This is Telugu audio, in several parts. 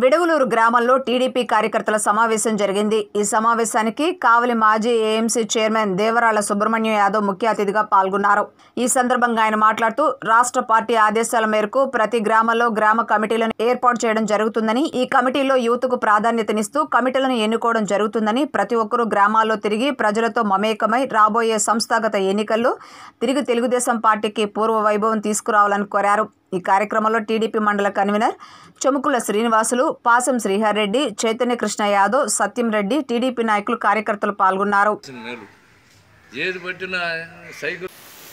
విడవలూరు గ్రామంలో టీడీపీ కార్యకర్తల సమావేశం జరిగింది ఈ సమావేశానికి కావలి మాజీ ఏఎంసీ చైర్మన్ దేవరాల సుబ్రహ్మణ్యం యాదవ్ ముఖ్య అతిథిగా పాల్గొన్నారు ఈ సందర్భంగా ఆయన మాట్లాడుతూ రాష్ట్ర పార్టీ ఆదేశాల మేరకు ప్రతి గ్రామంలో గ్రామ కమిటీలను ఏర్పాటు చేయడం జరుగుతుందని ఈ కమిటీలో యూత్కు ప్రాధాన్యతనిస్తూ కమిటీలను ఎన్నుకోవడం జరుగుతుందని ప్రతి ఒక్కరూ గ్రామాల్లో తిరిగి ప్రజలతో మమేకమై రాబోయే సంస్థాగత ఎన్నికల్లో తిరిగి తెలుగుదేశం పార్టీకి పూర్వ వైభవం తీసుకురావాలని కోరారు ఈ కార్యక్రమంలో టీడీపీ మండల కన్వీనర్ చెముకుల శ్రీనివాసులు పాసం శ్రీహర్ రెడ్డి చైతన్య కృష్ణ యాదవ్ సత్యం రెడ్డి టీడీపీ నాయకులు కార్యకర్తలు పాల్గొన్నారు చేసిన మేలు ఏది పట్టినా సైకిల్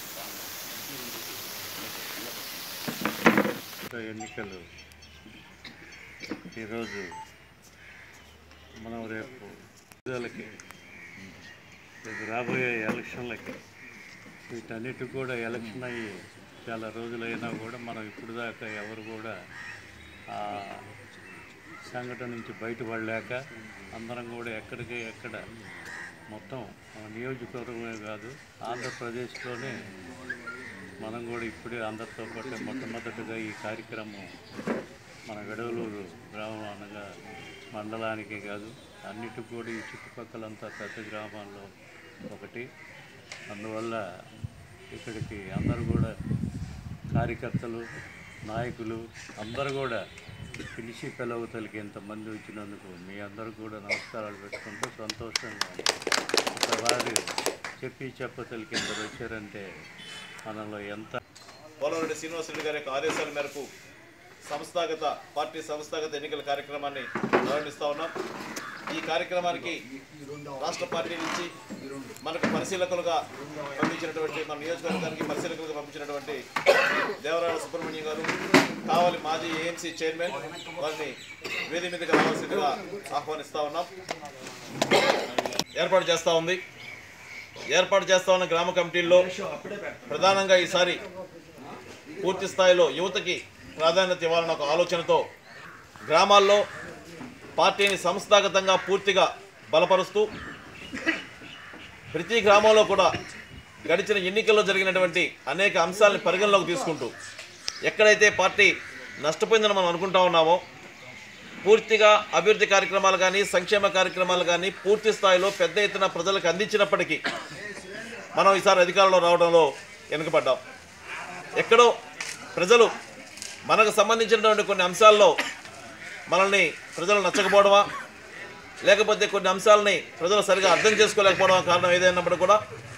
ఎన్నికలు ఈరోజు మనం రేపు ఎన్నికలకి రేపు రాబోయే ఎలక్షన్లకి వీటన్నిటి కూడా ఎలక్షన్ అయ్యి చాలా రోజులైనా కూడా మనం ఇప్పుడు దాకా ఎవరు కూడా ఆ సంఘటన నుంచి బయటపడలేక అందరం కూడా ఎక్కడికి ఎక్కడ మొత్తం మన నియోజకవర్గమే కాదు ఆంధ్రప్రదేశ్లోనే మనం కూడా ఇప్పుడే అందరితో పాటు మొట్టమొదటిగా ఈ కార్యక్రమం మన విడవలూరు గ్రామం అనగా మండలానికి కాదు అన్నిటికి కూడా ఈ చుట్టుపక్కలంతా పెద్ద గ్రామాల్లో ఒకటి అందువల్ల ఇక్కడికి అందరూ కూడా కార్యకర్తలు నాయకులు అందరూ కూడా పిలిచి పిలవతలకి ఎంతమంది వచ్చినందుకు మీ అందరూ కూడా నమస్కారాలు పెట్టుకుంటూ సంతోషంగా ఉంది. ఒక వారు చెప్పి చెప్పతలకి ఎందరు వచ్చారంటే మనలో ఎంత పోలవరెడ్డి శ్రీనివాసరెడ్డి గారి యొక్క ఆదేశాల మేరకు సంస్థాగత పార్టీ సంస్థాగత ఎన్నికల కార్యక్రమాన్ని నిర్వహిస్తూ ఉన్నాం ఈ కార్యక్రమానికి రాష్ట్ర పార్టీ నుంచి మనకు పరిశీలకులుగా పంపించినటువంటి మన నియోజకవర్గానికి పరిశీలకులుగా పంపించినటువంటి దేవరాల సుబ్రహ్మణ్యం గారు కావలి మాజీ ఏఎంసీ చైర్మన్ వారిని వేది మీదకి రావాల్సిందిగా ఆహ్వానిస్తూ ఉన్నాం ఏర్పాటు చేస్తూ ఉంది ఏర్పాటు చేస్తా ఉన్న గ్రామ కమిటీల్లో ప్రధానంగా ఈసారి పూర్తి స్థాయిలో యువతకి ప్రాధాన్యత ఇవ్వాలన్న ఒక ఆలోచనతో గ్రామాల్లో పార్టీని సంస్థాగతంగా పూర్తిగా బలపరుస్తూ ప్రతి గ్రామంలో కూడా గడిచిన ఎన్నికల్లో జరిగినటువంటి అనేక అంశాలను పరిగణలోకి తీసుకుంటూ ఎక్కడైతే పార్టీ నష్టపోయిందని మనం అనుకుంటా ఉన్నామో పూర్తిగా అభివృద్ధి కార్యక్రమాలు కానీ సంక్షేమ కార్యక్రమాలు కానీ పూర్తి స్థాయిలో పెద్ద ఎత్తున ప్రజలకు అందించినప్పటికీ మనం ఈసారి అధికారంలో రావడంలో వెనుకబడ్డాం ఎక్కడో ప్రజలు మనకు సంబంధించినటువంటి కొన్ని అంశాల్లో మనల్ని ప్రజలు నచ్చకపోవడమా లేకపోతే కొన్ని అంశాలని ప్రజలు సరిగా అర్థం చేసుకోలేకపోవడం కారణం ఏదైనప్పుడు కూడా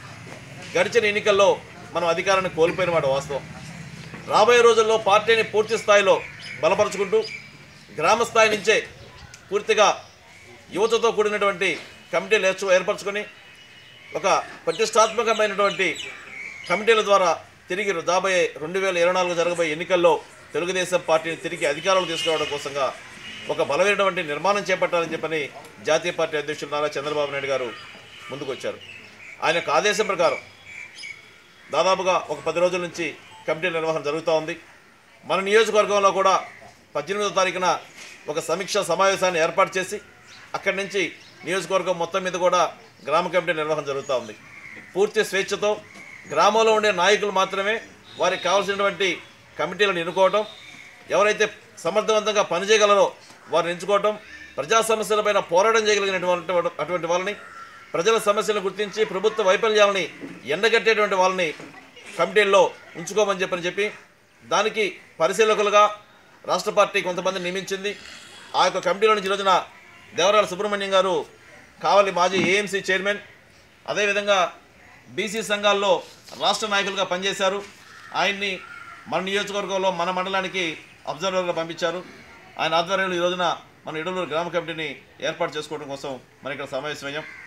గడిచిన ఎన్నికల్లో మనం అధికారాన్ని కోల్పోయిన మాట వాస్తవం రాబోయే రోజుల్లో పార్టీని పూర్తి స్థాయిలో బలపరుచుకుంటూ గ్రామ స్థాయి నుంచే పూర్తిగా యువతతో కూడినటువంటి కమిటీలు ఏర్చు ఏర్పరచుకొని ఒక ప్రతిష్టాత్మకమైనటువంటి కమిటీల ద్వారా తిరిగి రాబోయే రెండు వేల ఇరవై నాలుగు జరగబోయే ఎన్నికల్లో తెలుగుదేశం పార్టీని తిరిగి అధికారంలో తీసుకురావడం కోసంగా ఒక బలమైనటువంటి నిర్మాణం చేపట్టాలని చెప్పని జాతీయ పార్టీ అధ్యక్షులు నారా చంద్రబాబు నాయుడు గారు ముందుకు వచ్చారు ఆయన యొక్క ఆదేశం ప్రకారం దాదాపుగా ఒక పది రోజుల నుంచి కమిటీ నిర్వహణ జరుగుతూ ఉంది మన నియోజకవర్గంలో కూడా పద్దెనిమిదో తారీఖున ఒక సమీక్ష సమావేశాన్ని ఏర్పాటు చేసి అక్కడి నుంచి నియోజకవర్గం మొత్తం మీద కూడా గ్రామ కమిటీ నిర్వహణ జరుగుతూ ఉంది పూర్తి స్వేచ్ఛతో గ్రామంలో ఉండే నాయకులు మాత్రమే వారికి కావాల్సినటువంటి కమిటీలను ఎన్నుకోవటం ఎవరైతే సమర్థవంతంగా పనిచేయగలరో వారిని ఎంచుకోవటం ప్రజా సమస్యలపైన పోరాటం చేయగలిగినటువంటి అటువంటి వాళ్ళని ప్రజల సమస్యలను గుర్తించి ప్రభుత్వ వైఫల్యాలని ఎండగట్టేటువంటి వాళ్ళని కమిటీల్లో ఉంచుకోమని చెప్పని చెప్పి దానికి పరిశీలకులుగా రాష్ట్ర పార్టీ కొంతమంది నియమించింది ఆ యొక్క కమిటీలో నుంచి ఈ రోజున దేవరాల సుబ్రహ్మణ్యం గారు కావలి మాజీ ఏఎంసీ చైర్మన్ అదేవిధంగా బీసీ సంఘాల్లో రాష్ట్ర నాయకులుగా పనిచేశారు ఆయన్ని మన నియోజకవర్గంలో మన మండలానికి అబ్జర్వర్గా పంపించారు ఆయన ఆధ్వర్యంలో ఈ రోజున మన ఇడలూరు గ్రామ కమిటీని ఏర్పాటు చేసుకోవడం కోసం మన ఇక్కడ సమావేశమయ్యాం